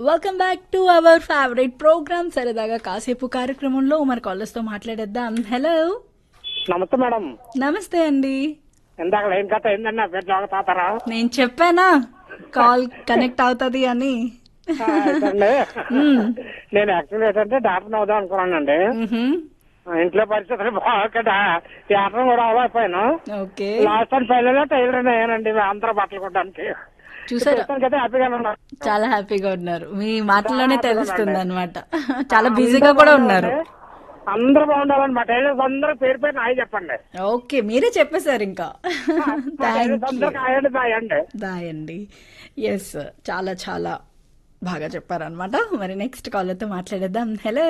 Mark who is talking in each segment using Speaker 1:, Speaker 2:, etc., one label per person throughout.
Speaker 1: Welcome back to our favourite programme సరదాగా కాసేపు కార్యక్రమంలో మన కాలర్స్ తో మాట్లాడేద్దాం హలో
Speaker 2: నమస్తే మేడం
Speaker 1: నమస్తే అండి
Speaker 2: ఇందాక లైన్ కట్ అయిందండి నా పేరు జోగ తాతారా
Speaker 1: నేను చెప్పానా కాల్ కనెక్ట్ అవుతుంది అని
Speaker 2: ఆ, అయితే
Speaker 1: మ్మ్.
Speaker 2: నేను యాక్చువల్ ఏంటంటే డాక్టర్ అవుదాం అనుకున్నానండి
Speaker 1: మ్హూ.
Speaker 2: ఆ, ఇంట్లో పరిస్థితులు బాగా డాక్టర్ కూడా అవలేకపోయాను
Speaker 1: okay
Speaker 2: last time final tailor అయ్యానండి అందరూ బట్టలు కొట్టడానికి
Speaker 1: చూసారా
Speaker 2: అయితే హ్యాపీగానే ఉన్నారు
Speaker 1: చాలా హ్యాపీగా ఉన్నారు మీ మాటల్లోనే తెలుస్తుంది అనమాట చాలా బిజీగా కూడా ఉన్నారు
Speaker 2: అందరూ బాగుండాలండి మా టైలర్స్ అందరూ పేరు పేరు నాయి చెప్పండి
Speaker 1: ఓకే మీరే చెప్పేశారు ఇంకా
Speaker 2: మా
Speaker 1: థ్యాంక్
Speaker 2: టైలర్స్ అందరూ కాయండి బాయండి
Speaker 1: బాయ్ అండి ఎస్ చాలా చాలా బాగా చెప్పారనమాట మరి నెక్స్ట్ కాలర్తో మాట్లాడేద్దాం హలో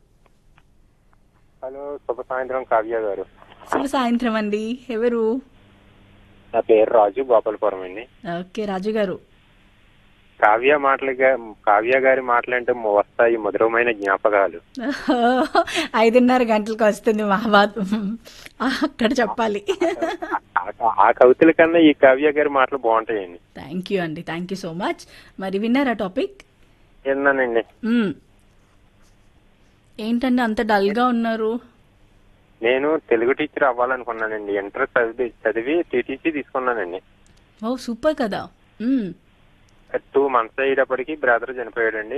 Speaker 3: హలో శుభ సాయంత్రం కావ్య గారు
Speaker 1: శుభ సాయంత్రం అండి ఎవరు
Speaker 3: నా పేరు రాజు గోపాలపురం అండి
Speaker 1: ఓకే రాజు గారు
Speaker 3: కావ్య మాటలుగా కావ్య గారి మాటలంటే వస్తాయి మధురమైన జ్ఞాపకాలు
Speaker 1: ఐదున్నర గంటలకు వస్తుంది మహాబాద్ అక్కడ చెప్పాలి
Speaker 3: ఆ- ఆ కవితల కన్నా ఈ కావ్య గారి మాటలు బాగుంటాయండి
Speaker 1: థ్యాంక్ యూ అండి థ్యాంక్ యూ సో మచ్ మరి విన్నారా టాపిక్
Speaker 3: విన్నానండి
Speaker 1: మ్మ్. ఏంటండి అంత డల్గా ఉన్నారు
Speaker 3: నేను తెలుగు టీచర్ అవ్వాలనుకున్నానండి ఇంటర్ చదివి చదివి టీటీసీ తీసుకున్నానండి
Speaker 1: ఓ సూపర్ కదా మ్మ్.
Speaker 3: టూ మంత్స్ అయ్యేటప్పటికి బ్రదర్ చనిపోయాడండి